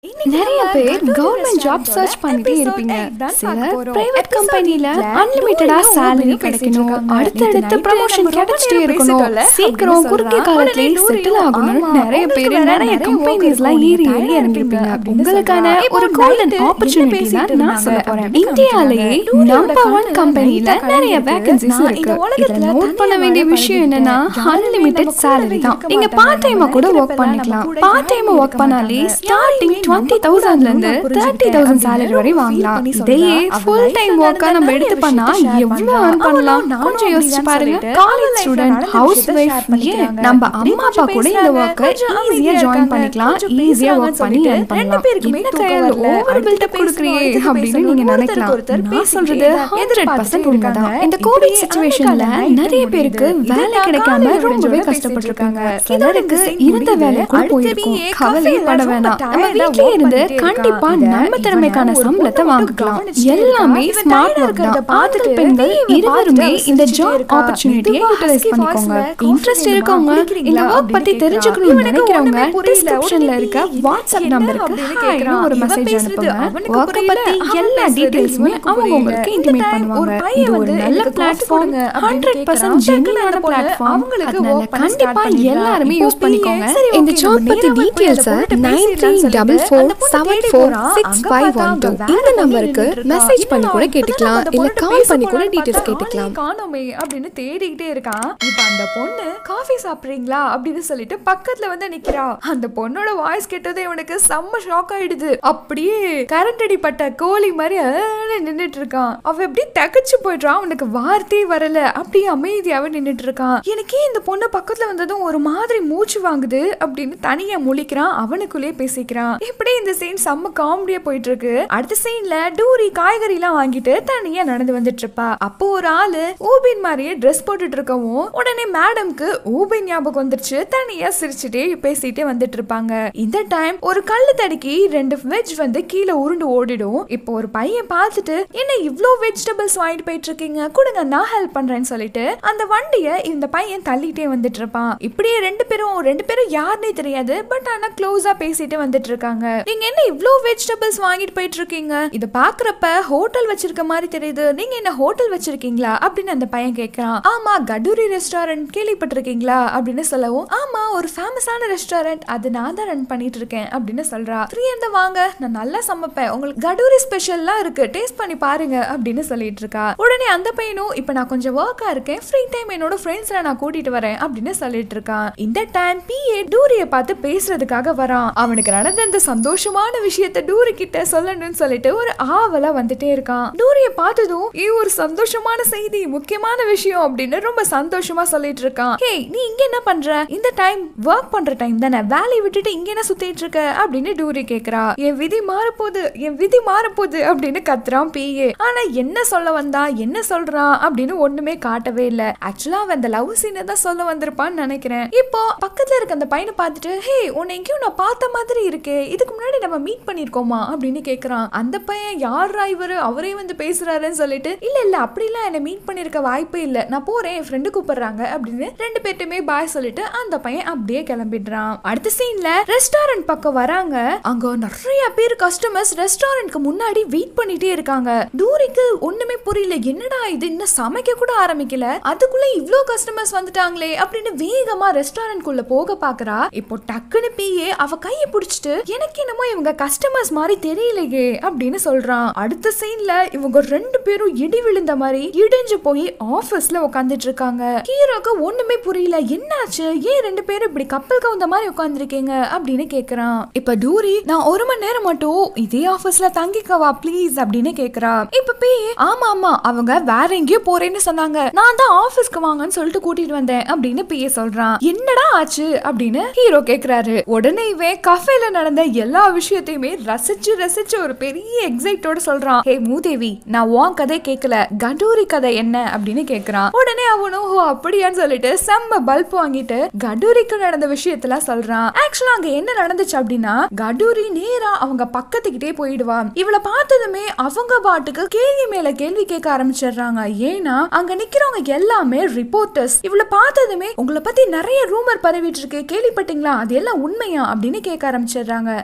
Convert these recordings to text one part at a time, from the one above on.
நிறைய பேர் government job search பண்ணிட்டே இருப்பீங்க சிலர் பிரைவேட் கம்பெனில அன்லிமிட்டடா salary கிடைக்கணும் அடுத்தடுத்து ப்ரமோஷன் கிடைச்சிட்டே இருக்கணும் சீக்கிரம் குறுகிய காலத்திலே செட்டில் ஆகணும்னு நிறைய பேர் நிறைய கம்பெனிஸ்லாம் ஏறி ஏறி இறங்கிருப்பீங்க உங்களுக்கான ஒரு கோல்டன் ஆப்பர்ச்சுனிட்டி தான் நான் சொல்ல போறேன் இந்தியாலேயே நம்பர் ஒன் கம்பெனில நிறைய வேகன்சிஸ் இருக்கு இதுல நோட் பண்ண வேண்டிய விஷயம் என்னன்னா அன்லிமிட்டெட் salary தான் நீங்க பார்ட் டைமா கூட ஒர்க் பண்ணிக்கலாம் பார்ட் டைமா ஒர்க் பண்ணாலே ஸ்டார்டிங் டுவெண்ட்டி தௌசண்ட்ல இருந்து தேர்ட்டி தௌசண்ட் salary வரை வாங்கலாம் இதையே ஃபுல் டைம் ஒர்க்கா நம்ம எடுத்து பண்ணா எவ்வளவு earn பண்ணலாம் கொஞ்சம் யோசிச்சு பாருங்க காலேஜ் ஸ்டூடெண்ட் ஹவுஸ் ஒய்ஃப் ஏன் நம்ம அம்மா அப்பா கூட இந்த ஒர்க்கை ஈஸியா ஜாயின் பண்ணிக்கலாம் ஈஸியா ஒர்க் பண்ணி earn பண்ணலாம் என்ன கையால ஓவர் பில்டப் கொடுக்குறியே அப்படின்னு நீங்க நினைக்கலாம் நான் சொல்றது ஹண்ட்ரட் பர்சன்ட் உண்மைதான் இந்த கோவிட் சுச்சுவேஷன்ல நிறைய பேருக்கு வேலை கிடைக்காம ரொம்பவே கஷ்டப்பட்டிருக்காங்க சிலருக்கு இருந்த வேலை கூட போயிருக்கும் கவலையே பட வேணாம் நம்ம வீட்லயே இருந்து கண்டிப்பா நம்ம திறமைக்கான சம்பளத்தை வாங்கிக்கலாம் எல்லாமே ஸ்மார்ட் ஒர்க் தான் ஆண்கள் பெண்கள் இருவருமே இந்த ஜாப் ஆப்பர்ச்சுனிட்டியை யூட்டிலைஸ் பண்ணிக்கோங்க இன்ட்ரெஸ்ட் இருக்கவங்க இந்த ஒர்க் பத்தி தெரிஞ்சுக்கணும்னு நினைக்கிறவங்க டிஸ்கிரிப்ஷன்ல இருக்க வாட்ஸ்அப் நம்பருக்கு ஹாய்னு ஒரு மெசேஜ் அனுப்புங்க ஒர்க் பத்தி எல்லா டீடைல்ஸுமே அவங்க உங்களுக்கு இன்டிமேட் பண்ணுவாங்க இது ஒரு நல்ல பிளாட்ஃபார்ம் ஹண்ட்ரட் பர்சன்ட் ஜென்யூனான பிளாட்ஃபார்ம் அதனால கண்டிப்பா எல்லாருமே யூஸ் பண்ணிக்கோங்க இந்த ஜாப் பத்தி டீடைல்ஸை nine three double four seven four six five one two இந்த நம்பருக்கு மெசேஜ் பண்ணி கூட கேட்டுக்கலாம் இல்ல கால் பண்ணி கூட டீடைல்ஸ் கேட்டுக்கலாம் காணோமே அப்படின்னு தேடிக்கிட்டே இருக்கான் இப்ப அந்த பொண்ணு காஃபி சாப்பிடுறீங்களா அப்படின்னு சொல்லிட்டு பக்கத்துல வந்து நிக்கிறா அந்த பொண்ணோட வாய்ஸ் கேட்டதே இவனுக்கு செம்ம ஷாக் ஆயிடுது அப்படியே கரண்ட் அடிப்பட்ட கோழி மாதிரி ஆன்னு நின்னுட்டு இருக்கான் அவ எப்படி தகச்சு போயிடுறான் அவனுக்கு வார்த்தையே வரல அப்படியே அமைதியாவே நின்னுட்டு இருக்கான் எனக்கே இந்த பொண்ணு பக்கத்துல வந்ததும் ஒரு மாதிரி மூச்சு வாங்குது அப்படின்னு தனியா முழிக்கிறான் அவனுக்குள்ளேயே பேசிக்கிறான் இப்படி இந்த சீன் செம்ம காமெடியா போயிட்டு இருக்கு அடுத்த சீன்ல டூரி காய்கறி எல்லாம் வாங்கிட்டு தனியா நடந்து வந்துட்டு இருப்பா அப்போ ஒரு ஆளு ஊபின் மாதிரியே ட்ரெஸ் போட்டுட்டு இருக்கவும் உடனே மேடம்க்கு ஊபின் ஞாபகம் வந்துருச்சு தனியா சிரிச்சுட்டே பேசிட்டே வந்துட்டு இருப்பாங்க இந்த டைம் ஒரு கல்லு தடுக்கி ரெண்டு வெஜ் வந்து கீழே உருண்டு ஓடிடும் இப்போ ஒரு பையன் பார்த்துட்டு என்ன இவ்ளோ வெஜிடபிள்ஸ் வாங்கிட்டு போயிட்டு இருக்கீங்க கொடுங்க நான் ஹெல்ப் பண்றேன்னு சொல்லிட்டு அந்த வண்டிய இந்த பையன் தள்ளிட்டே வந்துட்டு இருப்பான் இப்படியே ரெண்டு பேரும் ரெண்டு பேரும் யாருன்னே தெரியாது பட் ஆனா க்ளோஸா பேசிட்டு வந்துட்டு இருக்காங்க நீங்க என்ன இவ்ளோ வெஜிடபிள்ஸ் வாங்கிட்டு போயிட்டு இருக்கீங்க இத பாக்குறப்ப ஹோட்டல் வச்சிருக்க மாதிரி தெரியுது நீங்க என்ன ஹோட்டல் வச்சிருக்கீங்களா அப்படின்னு அந்த பையன் கேக்குறான் ஆமா கடூரி ரெஸ்டாரண்ட் கேள்விப்பட்டிருக்கீங்களா அப்படின்னு சொல்லவும் ஆமா ஒரு ஃபேமஸான ரெஸ்டாரண்ட் அது நான் தான் ரன் பண்ணிட்டு இருக்கேன் அப்படின்னு சொல்றா ஃப்ரீ இருந்தா வாங்க நான் நல்லா சமைப்பேன் உங்களுக்கு கடூரி ஸ்பெஷல்லாம் இருக்கு டேஸ்ட் பண்ணி பாருங்க அப்படின்னு சொல்லிட்டு இருக்கா உடனே அந்த பையனும் இப்ப நான் கொஞ்சம் ஒர்க்கா இருக்கேன் ஃப்ரீ டைம் என்னோட ஃப்ரெண்ட்ஸ்ல நான் கூட்டிட்டு வரேன் அப்படின்னு சொல்லிட்டு இருக்கான் இந்த டைம் பிஏ டூரிய பார்த்து பேசுறதுக்காக வரான் அவனுக்கு நடந்த இந்த சந்தோஷமான விஷயத்த டூரி கிட்ட சொல்லணும்னு சொல்லிட்டு ஒரு ஆவலா வந்துட்டே இருக்கான் டூரிய பார்த்ததும் ஏ ஒரு சந்தோஷமான செய்தி முக்கியமான விஷயம் அப்படின்னு ரொம்ப சந்தோஷமா சொல்லிட்டு இருக்கான் ஹே நீ இங்க என்ன பண்ற இந்த டைம் ஒர்க் பண்ற டைம் தானே வேலையை விட்டுட்டு இங்க என்ன சுத்திட்டு இருக்க அப்படின்னு டூரி கேக்குறா என் விதி மாறப்போகுது என் விதி மாறப்போகுது அப்படின்னு கத்துறான் பிஏ ஆனா என்ன சொல்ல வந்தா என்ன சொல்றான் அப்படின்னு ஒண்ணுமே காட்டவே இல்ல ஆக்சுவலா அவன் அந்த லவ் சீனை தான் சொல்ல வந்திருப்பான்னு நினைக்கிறேன் இப்போ பக்கத்துல இருக்க அந்த பையனை பார்த்துட்டு ஹே உன்னை எங்கேயும் நான் பார்த்த மாதிரி இருக்கே இதுக்கு முன்னாடி நம்ம மீட் பண்ணிருக்கோமா அப்படின்னு கேக்குறான் அந்த பையன் யாரா இவரு அவரே வந்து பேசுறாருன்னு சொல்லிட்டு இல்ல இல்ல அப்படிலாம் என்ன மீட் பண்ணிருக்க வாய்ப்பே இல்ல நான் போறேன் என் ஃப்ரெண்டு கூப்பிடுறாங்க அப்படின்னு ரெண்டு பேர்ட்டுமே பாய் சொல்லிட்டு அந்த பையன் அப்படியே கிளம்பிடுறான் அடுத்த சீன்ல ரெஸ்டாரண்ட் பக்கம் வராங்க அங்க நிறைய பேர் கஸ்டமர்ஸ் ரெஸ்டாரண்ட்க்கு முன்னாடி வெயிட் பண்ணிட்டே இருக்காங்க டூரிக்கு ஒண்ணுமே புரியல என்னடா இது இன்னும் சமைக்க கூட ஆரம்பிக்கல அதுக்குள்ள இவ்ளோ கஸ்டமர்ஸ் வந்துட்டாங்களே அப்படின்னு வேகமா ரெஸ்டாரண்ட் குள்ள போக பாக்குறா இப்போ டக்குன்னு பியே அவ கையை பிடிச்சிட்டு எனக்கு என்னமோ இவங்க கஸ்டமர்ஸ் மாதிரி தெரியலையே அப்படின்னு சொல்றான் அடுத்த சீன்ல இவங்க ரெண்டு பேரும் இடி விழுந்த மாதிரி இடிஞ்சு போய் ஆபீஸ்ல உட்காந்துட்டு இருக்காங்க ஹீரோக்கு ஒண்ணுமே புரியல என்னாச்சு ஏன் ரெண்டு பேரும் இப்படி கப்பல் கவுந்த மாதிரி உட்காந்துருக்கீங்க அப்படின்னு கேக்குறான் இப்ப டூரி நான் ஒரு மணி நேரம் மட்டும் இதே ஆபீஸ்ல தங்கிக்கவா ப்ளீஸ் அப்படின்னு கேக்குறா இப்ப பே ஆமா ஆமா அவங்க வேற எங்கேயோ போறேன்னு சொன்னாங்க நான் தான் ஆபீஸ்க்கு வாங்கன்னு சொல்லிட்டு கூட்டிட்டு வந்தேன் அப்படின்னு பிஏ சொல்றான் என்னடா ஆச்சு அப்படின்னு ஹீரோ கேக்குறாரு உடனே இவன் கஃபேல நடந்த எல்லா விஷயத்தையுமே ரசிச்சு ரசிச்சு ஒரு பெரிய எக்ஸைட்டோட சொல்றான் ஹே மூதேவி நான் உன் கதை கேட்கல கடூரி கதை என்ன அப்படின்னு கேக்குறான் உடனே அவனும் ஓ அப்படியான்னு சொல்லிட்டு செம்ம பல்ப் வாங்கிட்டு கடூரிக்கு நடந்த விஷயத்தெல்லாம் சொல்றான் ஆக்சுவலா அங்க என்ன நடந்துச்சு அப்படின்னா கடூரி நேரா அவங்க பக்கத்துக்கிட்டே போயிடுவான் இவளை பார்த்ததுமே அவங்க பாட்டுக்கு கேள்வி மேல கேள்வி கேட்க ஆரம்பிச்சிடுறாங்க ஏன்னா அங்க நிக்கிறவங்க எல்லாமே ரிப்போர்ட்டர்ஸ் இவளை பார்த்ததுமே உங்களை பத்தி நிறைய ரூமர் பரவிட்டு இருக்கு கேள்விப்பட்டீங்களா அது எல்லாம் உண்மையா அப்படின்னு கேட்க ஆரம்பிச்சிடுறாங்க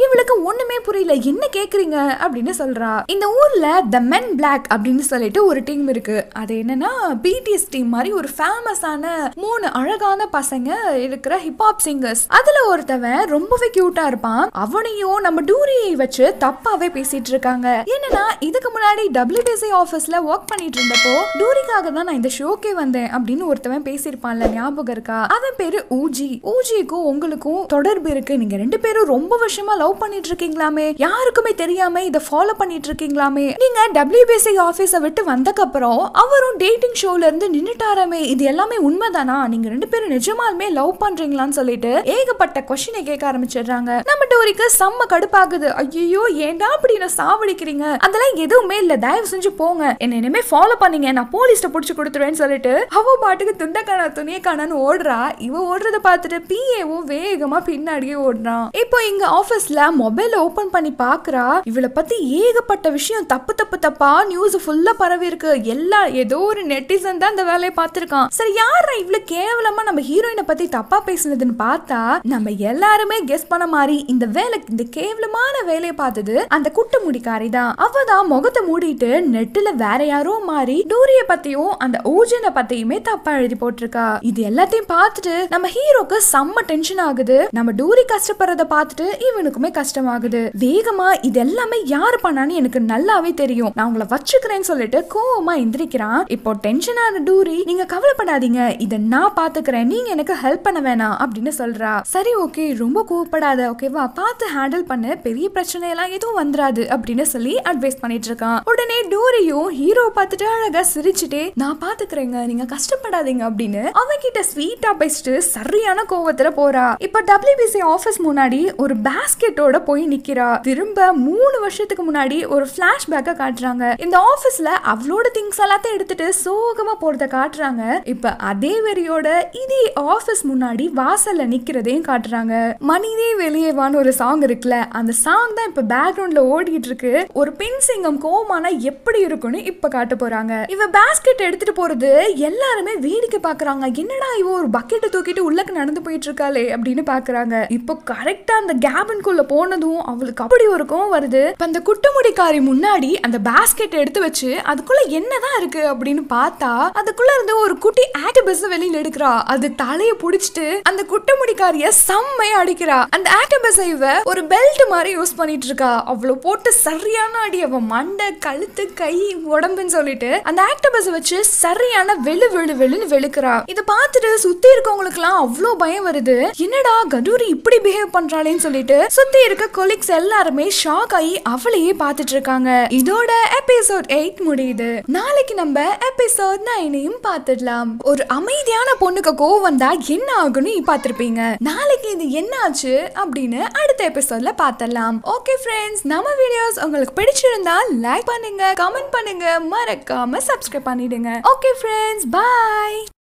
இவளுக்கு ஒண்ணுமே புரியல என்ன கேக்குறீங்க அப்படின்னு சொல்றா இந்த ஊர்ல த மென் பிளாக் அப்படின்னு சொல்லிட்டு ஒரு டீம் இருக்கு அது என்னன்னா பிடிஎஸ் டீம் மாதிரி ஒரு ஃபேமஸான மூணு அழகான பசங்க இருக்கிற ஹிப்ஹாப் சிங்கர்ஸ் அதுல ஒருத்தவன் ரொம்பவே கியூட்டா இருப்பான் அவனையும் நம்ம டூரியை வச்சு தப்பாவே பேசிட்டு இருக்காங்க என்னன்னா இதுக்கு முன்னாடி டபிள்யூபிசி ஆபீஸ்ல ஒர்க் பண்ணிட்டு இருந்தப்போ டூரிக்காக தான் நான் இந்த ஷோக்கே வந்தேன் அப்படின்னு ஒருத்தவன் பேசியிருப்பான்ல ஞாபகம் இருக்கா அவன் பேரு ஊஜி ஊஜிக்கும் உங்களுக்கும் தொடர்பு இருக்கு நீங்க ரெண்டு பேரும் ரொம்ப வருஷமா லவ் பண்ணிட்டு இருக்கீங்களாமே யாருக்குமே தெரியாம இத ஃபாலோ பண்ணிட்டு இருக்கீங்களாமே நீங்க டபிள்யூபிசி ஆபீஸ விட்டு வந்தக்கப்புறம் அவரும் டேட்டிங் ஷோல இருந்து நின்னுட்டாராமே இது எல்லாமே உண்மைதானா நீங்க ரெண்டு பேரும் நிஜமாலுமே லவ் பண்றீங்களான்னு சொல்லிட்டு ஏகப்பட்ட கொஸ்டினை கேட்க ஆரம்பிச்சிடுறாங்க நம்ம டோரிக்கு செம்ம கடுப்பாகுது ஐயோ ஏன்டா அப்படி என்ன சாவடிக்கிறீங்க அதெல்லாம் எதுவுமே இல்ல தயவு செஞ்சு போங்க என்ன இனிமே ஃபாலோ பண்ணீங்க நான் போலீஸ்ட புடிச்சு கொடுத்துருவேன்னு சொல்லிட்டு அவ பாட்டுக்கு துண்டக்கான துணியை காணான்னு ஓடுறா இவ ஓடுறத பார்த்துட்டு பிஏவும் வேகமா பின்னாடியே ஓடுறான் இப்போ இங்க ஆபீஸ்ல மொபைல் ஓபன் பண்ணி பாக்குறா இவளை பத்தி ஏகப்பட்ட விஷயம் தப்பு தப்பு தப்பா நியூஸ் ஃபுல்லா பரவி இருக்கு எல்லா ஏதோ ஒரு நெட்டிசன் தான் இந்த வேலையை பார்த்திருக்கான் சரி யாரா இவ்வளவு கேவலமா நம்ம ஹீரோயினை பத்தி தப்பா பேசுனதுன்னு பார்த்தா நம்ம எல்லாருமே கெஸ் பண்ண மாதிரி இந்த வேலை இந்த கேவலமான வேலையை பார்த்தது அந்த குட்டு முடிக்காரி தான் அவ தான் முகத்தை மூடிட்டு நெட்டுல வேற யாரோ மாறி டூரிய பத்தியும் அந்த ஓஜனை பத்தியுமே தப்பா எழுதி போட்டிருக்கா இது எல்லாத்தையும் பார்த்துட்டு நம்ம ஹீரோக்கு செம்ம டென்ஷன் ஆகுது நம்ம டூரி கஷ்டப்படுறத பார்த்துட்டு இவனுக்குமே கஷ்டமாகுது வேகமா இது எல்லாமே யாரு பண்ணான்னு எனக்கு நல்லாவே தெரியும் நான் உங்களை வச்சுக்கிறேன்னு சொல்லிட்டு கோவமா எந்திரிக்கிறான் இப்போ டென்ஷன் ஆன டூரி நீங்க கவலைப்படாதீங்க இதை நான் பாத்துக்கிறேன் நீங்க எனக்கு ஹெல்ப் பண்ண வேணாம் அப்படின்னு சொல்றா சரி ஓகே ரொம்ப கோவப்படாத ஓகேவா பார்த்து ஹேண்டில் பண்ணு பெரிய பிரச்சனை எல்லாம் எதுவும் வந்துராது அப்படின்னு சொல்லி அட்வைஸ் பண்ணிட்டு இருக்கான் உடனே டூரியும் ஹீரோ பார்த்துட்டு அழகா சிரிச்சுட்டே நான் பாத்துக்கிறேங்க நீங்க கஷ்டப்படாதீங்க அப்படின்னு அவன்கிட்ட ஸ்வீட்டா பேசிட்டு சரியான கோவத்துல போறா இப்ப டபிள்யூபிசி ஆபீஸ் முன்னாடி ஒரு பாஸ்கெட்டோட போய் நிக்கிறா திரும்ப மூணு வருஷத்துக்கு முன்னாடி ஒரு பிளாஷ்பேக்க காட்டுறாங்க இந்த ஆபீஸ்ல அவளோட திங்ஸ் எல்லாத்தையும் எடுத்துட்டு சோகமா போறத காட்டுறாங்க இப்ப அதே வெறியோட இதே ஆபீஸ் முன்னாடி வாசல்ல நிக்கிறதையும் காட்டுறாங்க மனிதே வெளியேவான்னு ஒரு சாங் இருக்குல்ல அந்த சாங் தான் இப்ப பேக்ரவுண்ட்ல ஓடிட்டு இருக்கு ஒரு பெண் சிங்கம் கோமானா எப்படி இருக்கும்னு இப்ப காட்ட போறாங்க இவ பாஸ்கெட் எடுத்துட்டு போறது எல்லாருமே வேடிக்கை பாக்குறாங்க என்னடா இவ ஒரு பக்கெட்டை தூக்கிட்டு உள்ளக்கு நடந்து போயிட்டு இருக்காளே அப்படின்னு பாக்குறாங்க இப்போ கரெக்டா அந்த கேபின்குள்ள போனதும் அவளுக்கு அப்படி ஒரு கோவம் வருது இப்ப அந்த குட்டமுடிக்காரி முன்னாடி அந்த பாஸ்கெட் எடுத்து வச்சு அதுக்குள்ள என்னதான் இருக்கு அப்படின்னு பார்த்தா அதுக்குள்ள இருந்து ஒரு குட்டி ஆக்டபஸ் வெளியில எடுக்கிறா அது தலைய புடிச்சிட்டு அந்த குட்டமுடிக்காரிய செம்மையா அடிக்கிறா அந்த ஆக்டபஸ் இவ ஒரு பெல்ட் மாதிரி யூஸ் பண்ணிட்டு இருக்கா அவ்வளவு போட்டு சரியான அடி அவ மண்டை கழுத்து கை உடம்புன்னு சொல்லிட்டு அந்த ஆக்டபஸ் வச்சு சரியான வெளு வெளு வெளுன்னு வெளுக்கிறா இதை பார்த்துட்டு சுத்தி இருக்கவங்களுக்கு எல்லாம் அவ்வளோ பயம் வருது என்னடா கதூரி இப்படி பிஹேவ் பண்றாளேன்னு சொல்லிட்டு சுத்தி இருக்க கொலிக்ஸ் எல்லாருமே ஷாக் ஆகி அவளையே பார்த்துட்டு இருக்காங்க இதோட எபிசோட் எயிட் முடியுது நாளைக்கு நம்ம எபிசோட் நைனையும் பார்த்துடலாம் ஒரு அமைதியான பொண்ணுக்கு கோவம் வந்தா என்ன ஆகும்னு பார்த்திருப்பீங்க நாளைக்கு இது என்ன ஆச்சு அப்படின்னு அடுத்த எபிசோட்ல பார்த்துடலாம் ஓகே ஃப்ரெண்ட்ஸ் நம்ம வீடியோஸ் உங்களுக்கு பிடிச்சிருந்தா லைக் பண்ணுங்க கமெண்ட் பண்ணுங்க மறக்காம சப்ஸ்கிரைப் பண்ணிடுங்க ஓகே ஃப்ரெண்ட்ஸ் பாய்